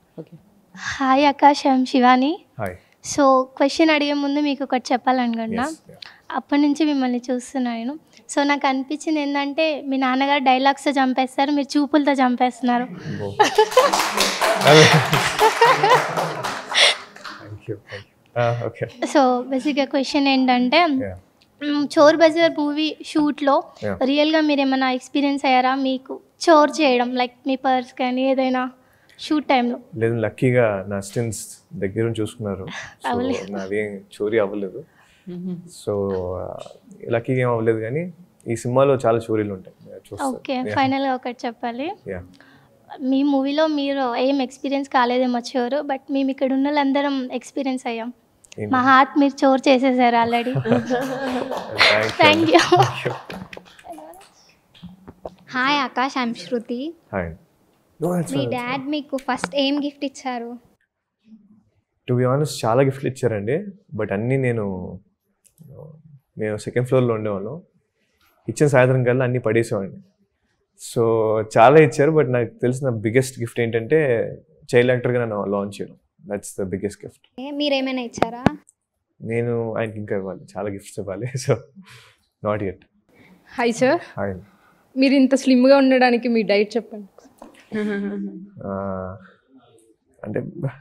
Okay hi Akash I'm Shivani hi so question అడిగే ముందు మీకు ఒకటి చెప్పాలనుకున్నా అప్పటి నుంచి మిమ్మల్ని చూస్తున్నాను సో నాకు అనిపించింది ఏంటంటే మీ నాన్నగారు డైలాగ్స్తో చంపేస్తారు మీరు చూపులతో చంపేస్తున్నారు థ్యాంక్ యూ ఓకే సో బేసిక్గా క్వశ్చన్ ఏంటంటే మ్, చోర్ బజార్ మూవీ షూట్లో Yeah. రియల్గా మీరు ఏమైనా ఎక్స్పీరియన్స్ అయ్యారా మీకు చోర్ చేయడం లైక్ మీ పర్స్ కానీ ఏదైనా షూట్ టైంలో లేదు లక్కీగా నా అసిస్టెంట్స్ దగ్గర నుంచి చూసుకున్నారు సో అవ్వలేదు. నాదేం చోరీ అవ్వలేదు సో లక్కీగా ఏం అవ్వలేదు కానీ ఈ సినిమాలో చాలా చోరీలు ఉంటాయి ఓకే ఫైనల్గా ఒకటి చెప్పాలి యా మీ మూవీలో మీరు ఏం ఎక్స్పీరియన్స్ కాలేదేమో చోరు బట్ మేము ఇక్కడ ఉన్న వాళ్ళందరం ఎక్స్పీరియన్స్ అయ్యాం మా హార్ట్ మీరు చోర్ చేసేసారు already thank you hi Akash I'm Shruti hi మీ డాడ్ మీకు ఫస్ట్ ఏం గిఫ్ట్ ఇచ్చారు టు బి ఆనెస్ట్ చాలా గిఫ్ట్లు ఇచ్చారండి బట్ అన్నీ నేను మేము సెకండ్ ఫ్లోర్లో ఉండేవాళ్ళం ఇచ్చిన సాయంత్రం కల్లా అన్నీ పడేసేవాడిని సో చాలా ఇచ్చారు బట్ నాకు తెలిసిన బిగ్గెస్ట్ గిఫ్ట్ ఏంటంటే చైల్డ్ యాక్టర్గా నన్ను లాంచ్ చేయడం దట్స్ ద బిగ్గెస్ట్ గిఫ్ట్ ఏ, మీరేమైనా ఇచ్చారా నేను ఆయనకి ఇంకా ఇవ్వాలి చాలా గిఫ్ట్స్ ఇవ్వాలి so not at hi sir hi మీరు ఇంత స్లిమ్గా ఉండడానికి మీ డైట్ చెప్పండి అంటే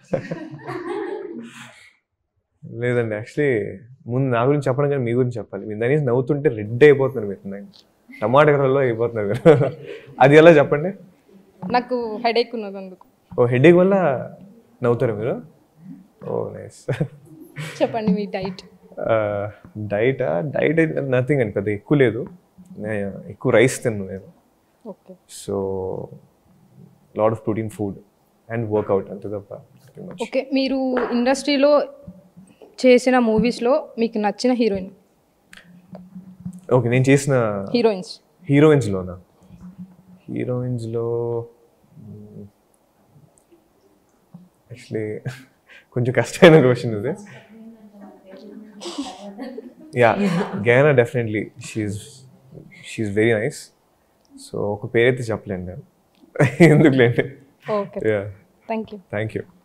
లేదండి యాక్చువల్లీ ముందు నా గురించి చెప్పడం కానీ మీ గురించి చెప్పాలి మీ దాని నవ్వుతుంటే రెడ్ అయిపోతున్నారు మీరు నాకు టమాటా కలర్లో అయిపోతున్నారు మీరు అది ఎలా చెప్పండి నాకు హెడేక్ ఉన్నది అందుకు ఓ హెడేక్ వల్ల నవ్వుతారా మీరు ఓ నైస్ చెప్పండి మీ డైట్ డైట్ డైట్ నథింగ్ అండి పెద్ద ఎక్కువ లేదు నేను ఎక్కువ రైస్ తిన్నాను నేను okay so lot of protein food and workout అంతే తప్ప nothing much. ఓకే మీరు ఇండస్ట్రీలో చేసిన మూవీస్లో మీకు నచ్చిన హీరోయిన్ ఓకే నేను చేసిన హీరోయిన్స్ హీరోయిన్స్లోనా హీరోయిన్స్లో యాక్చువల్లీ కొంచెం కష్టమైన క్వశ్చన్ ఇది యా గైనా డెఫినెట్లీ షీఈ్ షీఈ్ వెరీ నైస్ సో ఒక పేరైతే చెప్పలేండి నేను ఎందుకులేండి okay yeah thank you thank you